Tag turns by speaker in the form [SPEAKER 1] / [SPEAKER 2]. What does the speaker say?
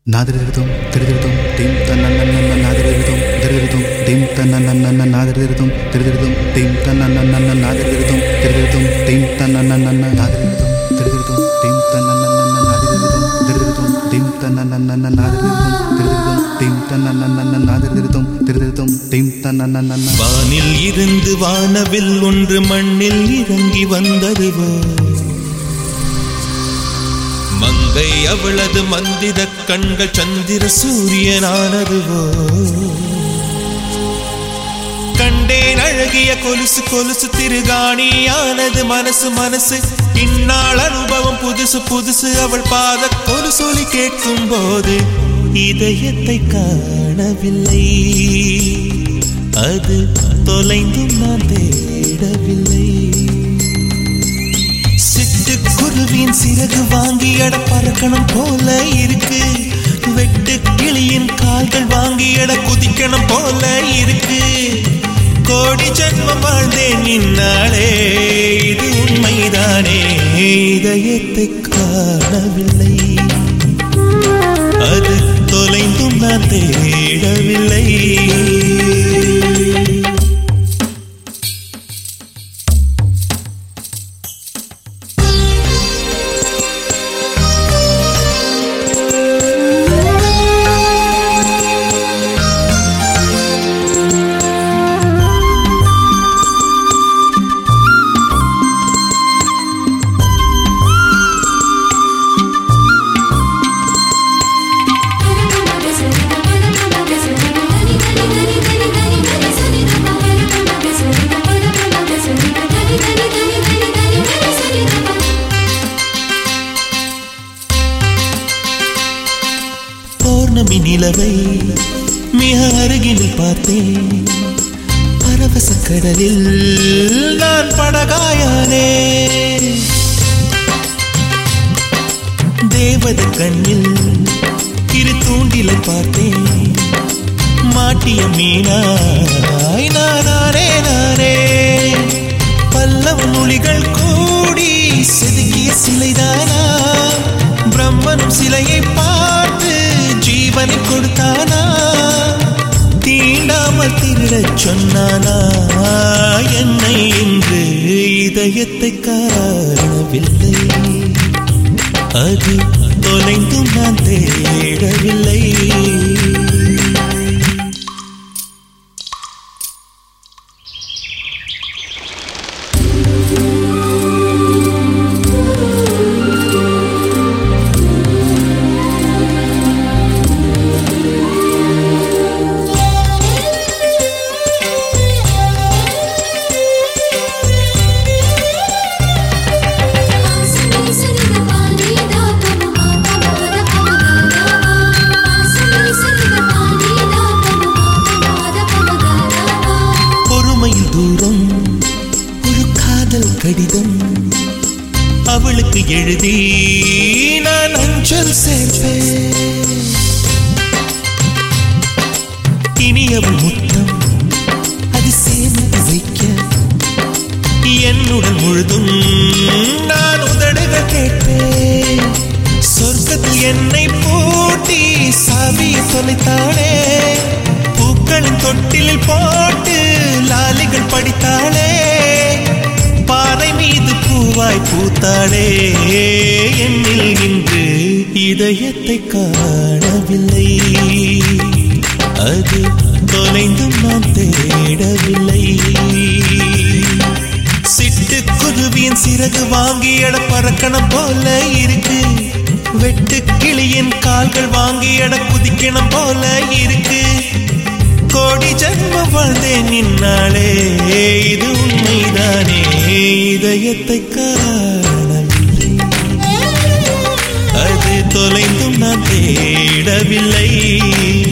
[SPEAKER 1] నాదిరిదిరితం తిరిదిరితం టీం తన్నన్నన్న నాదిరిదిరితం తిరిదిరితం టీం తన్నన్నన్న నాదిరిదిరితం తిరిదిరితం టీం తన్నన్నన్న నాదిరిదిరితం తిరిదిరితం టీం తన్నన్నన్న నాదిరిదిరితం తిరిదిరితం టీం తన్నన్నన్న నాదిరిదిరితం తిరిదిరితం టీం తన్నన్నన్న నాదిరిదిరితం తిరిదిరితం టీం తన్నన్నన్న నాదిరిదిరితం తిరిదిరితం టీం తన్నన్నన్న
[SPEAKER 2] வானில் இருந்து வானவில் ஒன்று மண்ணில் இறங்கி வந்ததுவோ மங்கை அவளது மந்திர கண்கள் சந்திர சூரியனானதுவோ கண்டேன் அழகிய கொலுசு கொலுசு திருகாணியானது மனசு மனசு இந்நாள் அனுபவம் புதுசு புதுசு அவள் பாத கொலுசொலி கேட்கும் போது இதயத்தை காணவில்லை அது தொலைந்தும் நான் தேடவில்லை சிட்டுக்குருவின் சிறகு வாங்கி எட பறக்கணும் போல இருக்கு வெட்டு கிளியின் கால்கள் வாங்கி எட குதிக்கணும் போல இருக்கு கோடி ஜன்மம் வாழ்ந்தேன் நின்னாளே இது உண்மைதானே இதயத்தை காணவில்லை அது தொலைந்தும் நான் தேடவில்லை பௌர்ணமி நிலவை மிக அருகினில் பார்த்தேன் பரவச கடலில் நான் படகாயானே தேவத கண்ணில் இரு தூண்டிலை பார்த்தேன் மாட்டிய மீனாய் நானே நானே பல்லவ மொழிகள் கூடி செதுக்கிய சிலைதானா பிரம்மனும் சிலையை பார்த்து ஜீவனை கொடுத்தானா தீண்டாமல் திருடச் சொன்னானா என்னை இன்று இதயத்தை காணவில்லை அது தொலைந்தும் நான் தேடவில்லை பொறுமையில் தூரம் ஒரு காதல் கடிதம் அவளுக்கு எழுதி நான் அஞ்சல் சேர்ப்பேன் இனி அவள் முத்தம் அது சேர்ந்து வைக்க என்னுடன் முழுதும் நான் உதடுகள் கேட்பேன் சொர்க்கத்தில் என்னை பூட்டி சாவியை தொலைத்தாளே பூக்களின் தொட்டிலில் போட்டு லாலிகள் படித்தாளே பாறை மீது பூவாய் பூத்தாளே என்னில் இன்று இதயத்தை காணவில்லை அது தொலைந்தும் நான் தேடவில்லை சிட்டு குருவியின் சிறகு வாங்கி எட பறக்கணும் போல இருக்கு வெட்டு கிளியின் கால்கள் வாங்கி எட குதிக்கணும் போல இருக்கு கோடி ஜன்மம் வாழ்ந்தேன் நின்னாளே இது உண்மைதானே இதயத்தை காணவில்லை அது தொலைந்தும் நான் தேடவில்லை